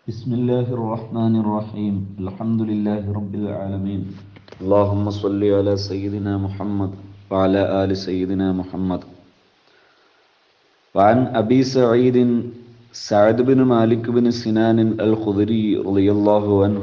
بسم الله الرحمن الرحيم الحمد لله رب العالمين اللهم صل على سيدنا محمد وعلى آل سيدنا محمد وعن أبي سعيد سعد بن مالك بن سنان الخضري رضي الله عنه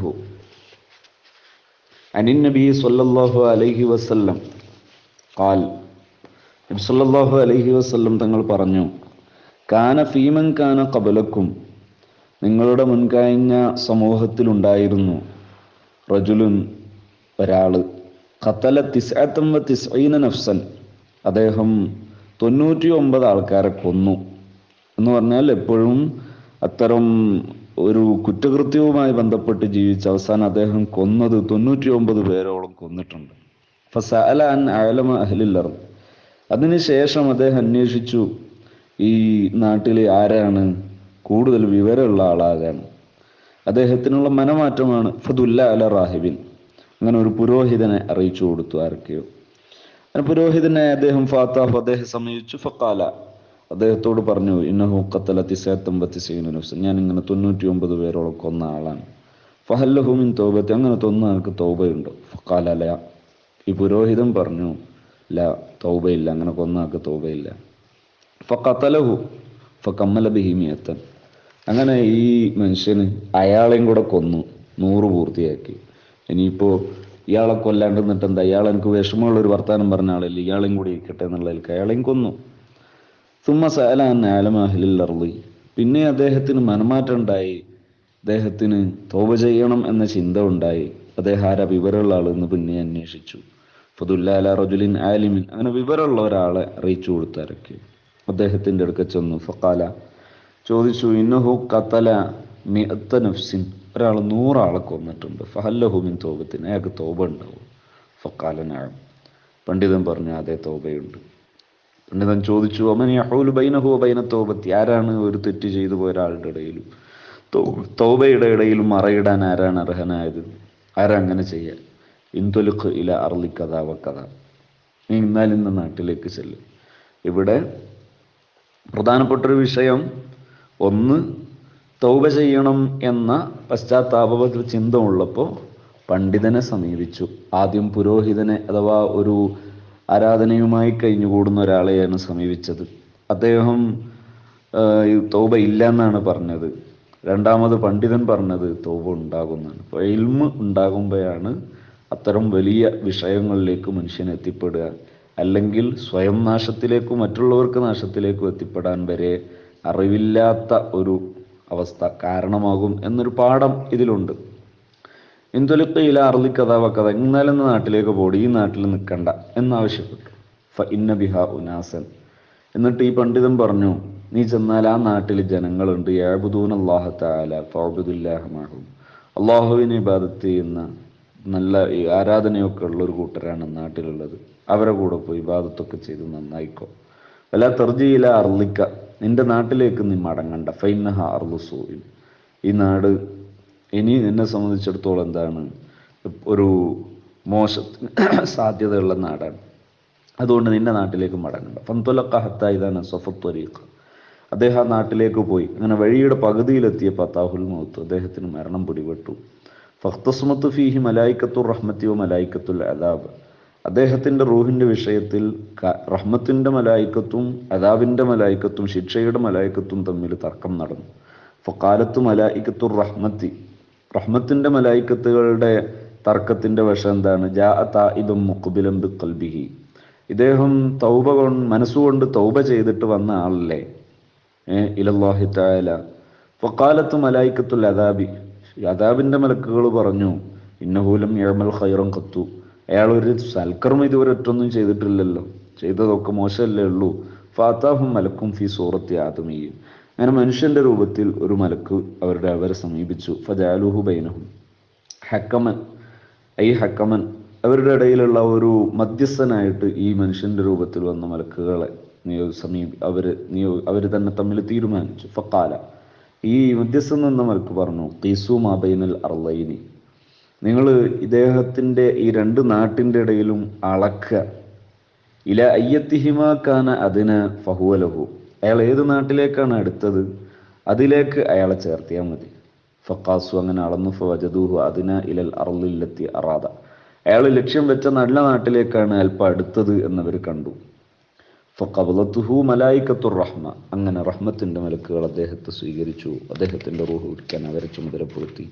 عن النبي صلى الله عليه وسلم قال നബി സല്ലല്ലാഹു അലൈഹി വസല്ലം തങ്ങൾ പറഞ്ഞു കാന ഫീമൻ കാന കബലക്കും നിങ്ങളുടെ മുൻകഴിഞ്ഞ സമൂഹത്തിലുണ്ടായിരുന്നു റജുലുൻ ഒരാള് ഖത്തല തിസ്അത്തം വ തിസ്ഈന നഫ്സൻ അദ്ദേഹം തൊണ്ണൂറ്റി ഒമ്പത് ആൾക്കാരെ കൊന്നു എന്ന് പറഞ്ഞാൽ എപ്പോഴും അത്തരം ഒരു കുറ്റകൃത്യവുമായി ബന്ധപ്പെട്ട് ജീവിച്ച അവസാനം അദ്ദേഹം കൊന്നത് തൊണ്ണൂറ്റി ഒമ്പത് പേരോളം കൊന്നിട്ടുണ്ട് ഫസഅല അൻ അലമ അഹ്ലിൽ അർദ് അതിനുശേഷം അദ്ദേഹം അന്വേഷിച്ചു ഈ നാട്ടിലെ ആരാണ് കൂടുതൽ വിവരമുള്ള ആളാകാൻ അദ്ദേഹത്തിനുള്ള മനമാറ്റമാണ് ഫതുല്ല അല റാഹിബിൻ അങ്ങനെ ഒരു പുരോഹിതനെ അറിയിച്ചു കൊടുത്തു ആരൊക്കെയോ അങ്ങനെ പുരോഹിതനെ അദ്ദേഹം ഫാത്താഹു അദ്ദേഹം സമീപിച്ചു ഫക്കാല അദ്ദേഹത്തോട് പറഞ്ഞു ഇന്നഹു ഖത്തല തിസേത്തമ്പത്തി സീനുസ് ഞാൻ ഇങ്ങനെ തൊണ്ണൂറ്റി ഒമ്പത് പേരോളം കൊന്ന ആളാണ് ഫഹല്ലഹുമിൻ തോബത്തി അങ്ങനെ തൊന്ന ആൾക്ക് തോബയുണ്ടോ ഫക്കാല അല്ല ഈ പുരോഹിതൻ പറഞ്ഞു ല തൗബയില്ല അങ്ങനെ കൊന്ന ആൾക്ക് തൗബയില്ല ഫക്കത്തലഹു ഫക്കമ്മല ബിഹിമിയത്തൻ അങ്ങനെ ഈ മനുഷ്യന് അയാളെയും കൂടെ കൊന്നു നൂറ് പൂർത്തിയാക്കി ഇനിയിപ്പോൾ ഇയാളെ കൊല്ലാണ്ട് നിന്നിട്ട് എന്താ ഇയാൾ എനിക്ക് വിഷമമുള്ള ഒരു വർത്താനം പറഞ്ഞ ആളല്ലേ ഇയാളെയും കൂടി ഇരിക്കട്ടെ എന്നുള്ളതിൽ അയാളെയും കൊന്നു സുമ്മ സഅലാൻ ആലമാഹിലിൽ അർളി പിന്നെ അദ്ദേഹത്തിന് മനമാറ്റം ഉണ്ടായി അദ്ദേഹത്തിന് തോപ ചെയ്യണം എന്ന ചിന്ത ഉണ്ടായി അദ്ദേഹം ആരാ വിവരമുള്ള ആളെന്ന് പിന്നെ അന്വേഷിച്ചു ഫതുല്ലാല റജുലിൻ ആലിമിൻ അങ്ങനെ വിവരമുള്ള ഒരാളെ അറിയിച്ചു കൊടുത്തിറക്കി അദ്ദേഹത്തിൻ്റെ അടുക്ക ചെന്നു ഫക്കാല ചോദിച്ചു ഇന്നഹു കത്തല മിഅത്ത നഫ്സിൻ ഒരാൾ നൂറാളെ കൊന്നിട്ടുണ്ട് ഫഹല്ലഹുമിൻ തോപത്തിന് അയാൾക്ക് തോപ ഉണ്ടാവും ഫക്കാലനാഴും പണ്ഡിതൻ പറഞ്ഞു അതേ തോബയുണ്ട് പണ്ഡിതൻ ചോദിച്ചു അമൻ യഹൂൽ ബൈനഹു ബൈന തോപത്തി ആരാണ് ഒരു തെറ്റ് ചെയ്തു പോയ ഒരാളുടെ ഇടയിലും തോബയുടെ ഇടയിലും മറയിടാൻ ആരാണ് അർഹനായത് ആരാ അങ്ങനെ ചെയ്യാൻ ഇന്തൊലുക്ക് ഇല അർലി കഥ വക്കഥ നീ ഇന്നാൽ ഇന്ന നാട്ടിലേക്ക് ചെല്ലും ഇവിടെ പ്രധാനപ്പെട്ടൊരു വിഷയം ഒന്ന് തൗബ ചെയ്യണം എന്ന പശ്ചാത്താപ ചിന്ത ഉള്ളപ്പോൾ പണ്ഡിതനെ സമീപിച്ചു ആദ്യം പുരോഹിതനെ അഥവാ ഒരു ആരാധനയുമായി കഴിഞ്ഞുകൂടുന്ന ഒരാളെയാണ് സമീപിച്ചത് അദ്ദേഹം തൗബ ഇല്ല എന്നാണ് പറഞ്ഞത് രണ്ടാമത് പണ്ഡിതൻ പറഞ്ഞത് തൗബ ഉണ്ടാകുന്നതാണ് അപ്പോൾ എൽമ് ഉണ്ടാകുമ്പോഴാണ് അത്തരം വലിയ വിഷയങ്ങളിലേക്ക് മനുഷ്യൻ എത്തിപ്പെടുക അല്ലെങ്കിൽ സ്വയം നാശത്തിലേക്കും മറ്റുള്ളവർക്ക് നാശത്തിലേക്കും എത്തിപ്പെടാൻ വരെ അറിവില്ലാത്ത ഒരു അവസ്ഥ കാരണമാകും എന്നൊരു പാഠം ഇതിലുണ്ട് ഇന്തൊലിക്കയില അറുതി കഥ വക്കഥ ഇന്നാലെന്ന നാട്ടിലേക്ക് പോടി ഈ നാട്ടിൽ നിൽക്കണ്ട എന്നാവശ്യപ്പെട്ടു ഫ ഇന്ന ബിഹ ഉനാസൻ എന്നിട്ട് ഈ പണ്ഡിതൻ പറഞ്ഞു നീ ചെന്നാൽ ആ നാട്ടിൽ ജനങ്ങളുണ്ട് യാബുദൂൻ അള്ളാഹ താല ഫൗബുദുല്ലാഹമാഹും അള്ളാഹുവിനെ ഇബാദത്ത് ചെയ്യുന്ന നല്ല ആരാധനയൊക്കെ ഉള്ള ഒരു കൂട്ടരാണ് നാട്ടിലുള്ളത് അവരെ കൂടെ പോയി ഇബാദത്തൊക്കെ ചെയ്ത് നന്നായിക്കോ അല്ല തെർജിയില അർലിക്ക നിന്റെ നാട്ടിലേക്ക് നീ മടങ്ങണ്ട ഫൈനഹ അർലുസൂയിൽ ഈ നാട് ഇനി എന്നെ സംബന്ധിച്ചിടത്തോളം എന്താണ് ഒരു മോശത്തിന് സാധ്യതയുള്ള നാടാണ് അതുകൊണ്ട് നിന്റെ നാട്ടിലേക്ക് മടങ്ങണ്ട ഫന്തുലക്ക ഹത്ത ഇതാണ് സൊഫത്വരീഖ് അദ്ദേഹം ആ നാട്ടിലേക്ക് പോയി അങ്ങനെ വഴിയുടെ പകുതിയിലെത്തിയ പത്താഹുൽ മൗത്ത് അദ്ദേഹത്തിന് മരണം പിടിപെട്ടു ഫഖ്തസ്മത്ത് ഫീഹി മലായിക്കത്തുർ റഹ്മത്തിയോ മലായിക്കത്തുൽ അദാബ് അദ്ദേഹത്തിൻ്റെ റൂഹിൻ്റെ വിഷയത്തിൽ റഹ്മത്തിൻ്റെ മലായിക്കത്തും അദാബിൻ്റെ മലായിക്കത്തും ശിക്ഷയുടെ മലായിക്കത്തും തമ്മിൽ തർക്കം നടന്നു ഫക്കാലത്ത് മലായിക്കത്തുർ റഹ്മത്തി റഹ്മത്തിൻ്റെ മലായിക്കത്തുകളുടെ തർക്കത്തിൻ്റെ വശം എന്താണ് ജാ താഇബും മുഖബിലം ബി കൽബിഹി ഇദ്ദേഹം തൗബ കൊണ്ട് മനസ്സുകൊണ്ട് തൗബ ചെയ്തിട്ട് വന്ന ആളല്ലേ ഏഹ് ഇലല്ലാഹി താല ഫക്കാലത്ത് മലായിക്കത്തുൽ അദാബി അദാബിൻ്റെ മലക്കുകൾ പറഞ്ഞു ഇന്നഹൂലം ഏമൽ ഖൈറം കത്തു അയാൾ ഒരു സൽക്കർമ്മം ഇതുവരെ ഒറ്റൊന്നും ചെയ്തിട്ടില്ലല്ലോ ചെയ്തതൊക്കെ മോശമല്ലേ ഉള്ളൂ ഫാത്താഹും മലക്കും ഫി സൂറത്തി ആദമിയും അങ്ങനെ മനുഷ്യന്റെ രൂപത്തിൽ ഒരു മലക്ക് അവരുടെ അവരെ സമീപിച്ചു ഫജാലുഹു ബൈനഹും ഹക്കമൻ ഐ ഹക്കമൻ അവരുടെ ഇടയിലുള്ള ഒരു മധ്യസ്ഥനായിട്ട് ഈ മനുഷ്യന്റെ രൂപത്തിൽ വന്ന മലക്കുകളെ നിയോ സമീപി അവര് നിയോ അവർ തന്നെ തമ്മിൽ തീരുമാനിച്ചു ഫക്കാല ഈ മധ്യസ്ഥൻ നിന്ന മലക്ക് പറഞ്ഞു തീസു മാബൈനൽ അർലൈനി നിങ്ങൾ ഇദ്ദേഹത്തിൻ്റെ ഈ രണ്ട് നാട്ടിൻ്റെ ഇടയിലും അളക്കുക ഇല അയ്യത്തിഹിമാക്കാന അതിന് ഫഹുവലഹു അയാൾ ഏത് നാട്ടിലേക്കാണ് അടുത്തത് അതിലേക്ക് അയാളെ ചേർത്തിയാൽ മതി ഫക്കാസു അങ്ങനെ അളന്നു ഫവജദൂഹു അതിന ഇലൽ അർലില്ലത്തി അറാദ അയാൾ ലക്ഷ്യം വെച്ച നല്ല നാട്ടിലേക്കാണ് അല്പം അടുത്തത് എന്നവർ കണ്ടു ഫക്കബലത്തുഹു മലായിക്കത്തുർ റഹ്മ അങ്ങനെ റഹ്മത്തിന്റെ മലക്കുകൾ അദ്ദേഹത്തെ സ്വീകരിച്ചു അദ്ദേഹത്തിന്റെ റൂഹ് പിടിക്കാൻ അവരെ ചുമതലപ്പെടുത്തി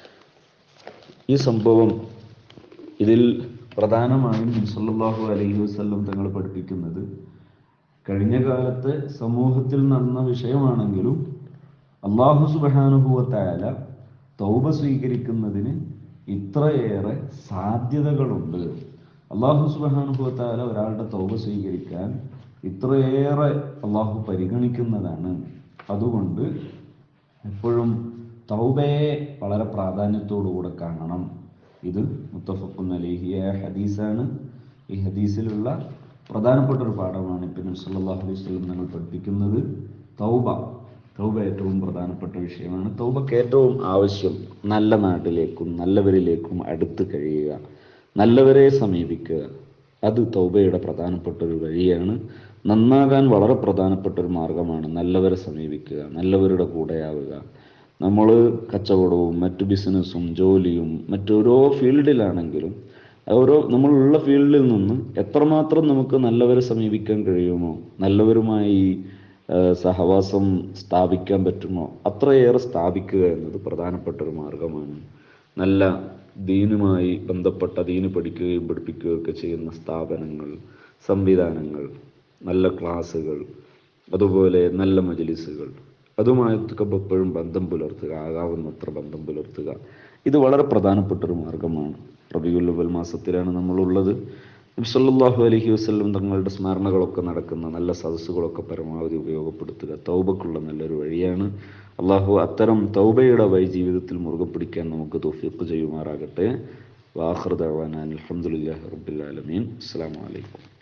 ഈ സംഭവം ഇതിൽ പ്രധാനമായും സല്ലല്ലാഹു അലൈഹി വസല്ലം തങ്ങൾ പഠിപ്പിക്കുന്നത് കഴിഞ്ഞ കാലത്ത് സമൂഹത്തിൽ നടന്ന വിഷയമാണെങ്കിലും അള്ളാഹു സുബാനുഭവത്തായാല തൗബ സ്വീകരിക്കുന്നതിന് ഇത്രയേറെ സാധ്യതകളുണ്ട് അള്ളാഹു സുബാനുഭവത്തായാല ഒരാളുടെ തൗബ സ്വീകരിക്കാൻ ഇത്രയേറെ അള്ളാഹു പരിഗണിക്കുന്നതാണ് അതുകൊണ്ട് എപ്പോഴും തൗബയെ വളരെ പ്രാധാന്യത്തോടുകൂടെ കാണണം ഇത് മുത്തഫഖുൻ അലഹിയ ഹദീസാണ് ഈ ഹദീസിലുള്ള പ്രധാനപ്പെട്ട ഒരു പാഠമാണ് ഇപ്പം സല്ലല്ലാഹു അലൈഹി വസല്ലം ഞങ്ങൾ പഠിപ്പിക്കുന്നത് തൗബ തൗബ ഏറ്റവും പ്രധാനപ്പെട്ട വിഷയമാണ് തൗബക്ക് ഏറ്റവും ആവശ്യം നല്ല നാട്ടിലേക്കും നല്ലവരിലേക്കും അടുത്ത് കഴിയുക നല്ലവരെ സമീപിക്കുക അത് തൗബയുടെ പ്രധാനപ്പെട്ട ഒരു വഴിയാണ് നന്നാകാൻ വളരെ പ്രധാനപ്പെട്ട ഒരു മാർഗമാണ് നല്ലവരെ സമീപിക്കുക നല്ലവരുടെ കൂടെയാവുക നമ്മൾ കച്ചവടവും മറ്റു ബിസിനസ്സും ജോലിയും മറ്റോരോ ഫീൽഡിലാണെങ്കിലും ഓരോ നമ്മളുള്ള ഫീൽഡിൽ നിന്ന് എത്രമാത്രം നമുക്ക് നല്ലവരെ സമീപിക്കാൻ കഴിയുമോ നല്ലവരുമായി സഹവാസം സ്ഥാപിക്കാൻ പറ്റുമോ അത്രയേറെ സ്ഥാപിക്കുക എന്നത് പ്രധാനപ്പെട്ട ഒരു മാർഗമാണ് നല്ല ദീനുമായി ബന്ധപ്പെട്ട ദീന് പഠിക്കുകയും പഠിപ്പിക്കുകയും ഒക്കെ ചെയ്യുന്ന സ്ഥാപനങ്ങൾ സംവിധാനങ്ങൾ നല്ല ക്ലാസ്സുകൾ അതുപോലെ നല്ല മജലിസുകൾ അതുമായിട്ടൊക്കെ എപ്പോഴും ബന്ധം പുലർത്തുക ആകാവുന്നത്ര ബന്ധം പുലർത്തുക ഇത് വളരെ പ്രധാനപ്പെട്ട ഒരു മാർഗമാണ് റബിയുൽ മാസത്തിലാണ് നമ്മളുള്ളത് നബ്സല്ലാഹു അലഹി വസ്ല്ലം തങ്ങളുടെ സ്മരണകളൊക്കെ നടക്കുന്ന നല്ല സദസ്സുകളൊക്കെ പരമാവധി ഉപയോഗപ്പെടുത്തുക തൗബക്കുള്ള നല്ലൊരു വഴിയാണ് അള്ളാഹു അത്തരം തൗബയുടെ വഴി ജീവിതത്തിൽ മുറുകെ പിടിക്കാൻ നമുക്ക് തോഫിക്ക് ചെയ്യുമാറാകട്ടെ വാഹൃദാൻ അലഹമുല്ലാ റബ്ബുലാലമീൻ അസ്സാം വലൈക്കും